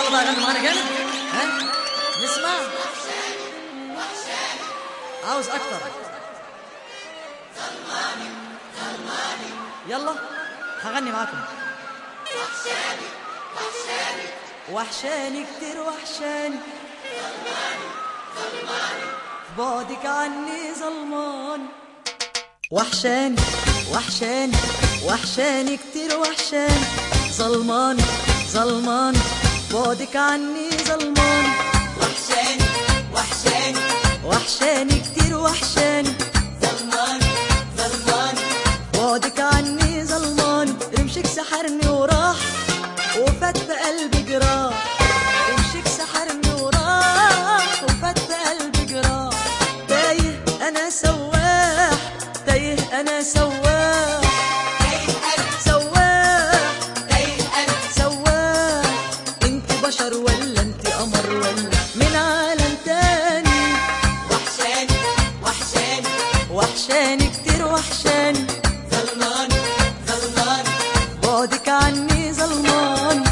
يلا بقى غنوا معانا جامد ها نسمع عاوز اكتر يلا هغني معاكم وحشاني كتير وحشاني بعدك عني ظلمان وحشاني وحشاني وحشاني كتير وحشاني ظلمان ظلمان بعدك عني ظلمان وحشاني وحشاني وحشاني كتير وحشاني ظلمان ظلمان بعدك عني ظلمان رمشك سحرني وراح وفات في قلبي جراح رمشك سحرني وراح وفات في قلبي جراح تايه انا سواح تايه انا سواح تايه انا سواح تايه انا سواح انت بشر ولا انت قمر ولا من عالم تاني وحشاني وحشاني وحشاني كتير وحشاني ظلمان ظلمان بعدك عني ظلمان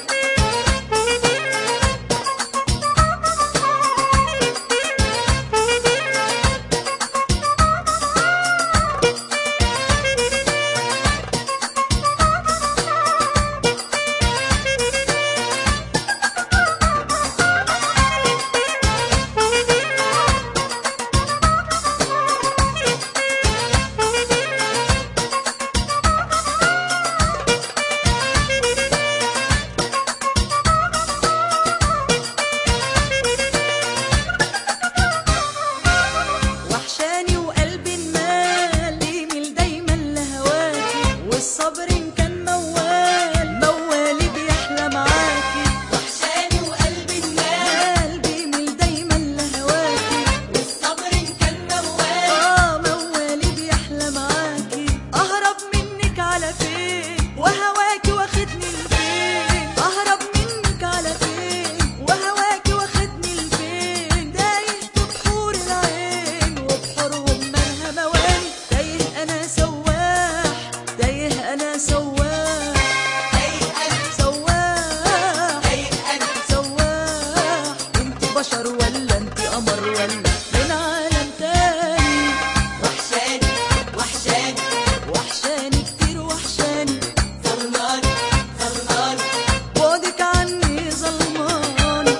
وحشاني وقلبي المال يميل دايما لهواكي والصبر إن كان موال موالي بيحلى معاكي وحشاني وقلبي النار قلبي يميل دايما لهواكي والصبر إن كان موال اه موالي بيحلى معاكي اهرب منك على فين وهواكي واخدني لفين اهرب منك على فين وهواكي واخدني لفين تايه في بحور العين وبحورهم مالها مواني تايه انا سواح تايه انا سواح تايه انا سواح تايه انا سواح انت بشر ولا انت قمر ولا من عالم تاني وحشاني وحشاني وحشاني كتير وحشاني ظلمان ظلمان بعدك عني ظلمان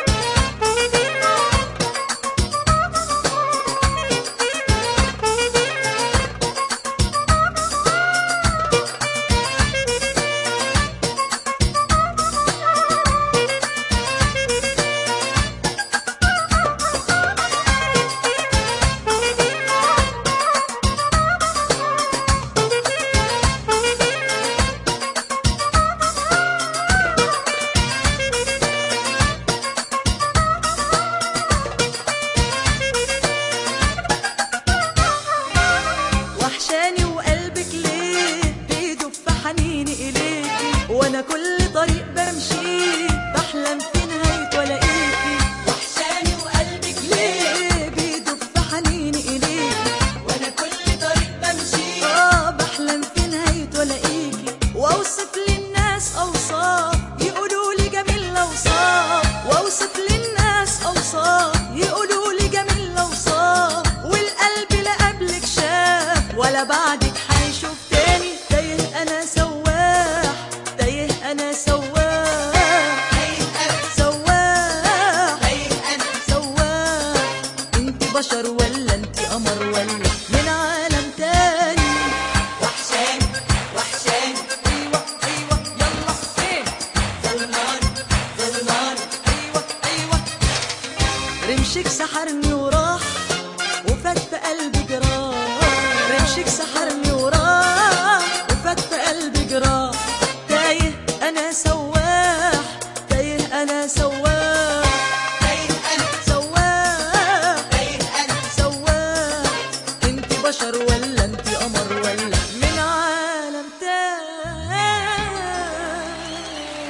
وحشاني وقلبك ليه بيدب في حنيني إليكي وأنا كل طريق بمشي بحلم في نهاية ولاقيكي وحشاني وقلبك ليه ليه بيدب في حنيني إليكي وانا كل طريق بمشي آه بحلم في نهاية ولاقيكي وأوصف للناس أوصاف يقولوا لي جميل الأوصاف وأوصف للناس أوصاف يقولوا لي جميل الأوصاف والقلب لا قبلك شاف ولا بعدك هيشوف تاني تايه أنا سواح تايه أنا سواح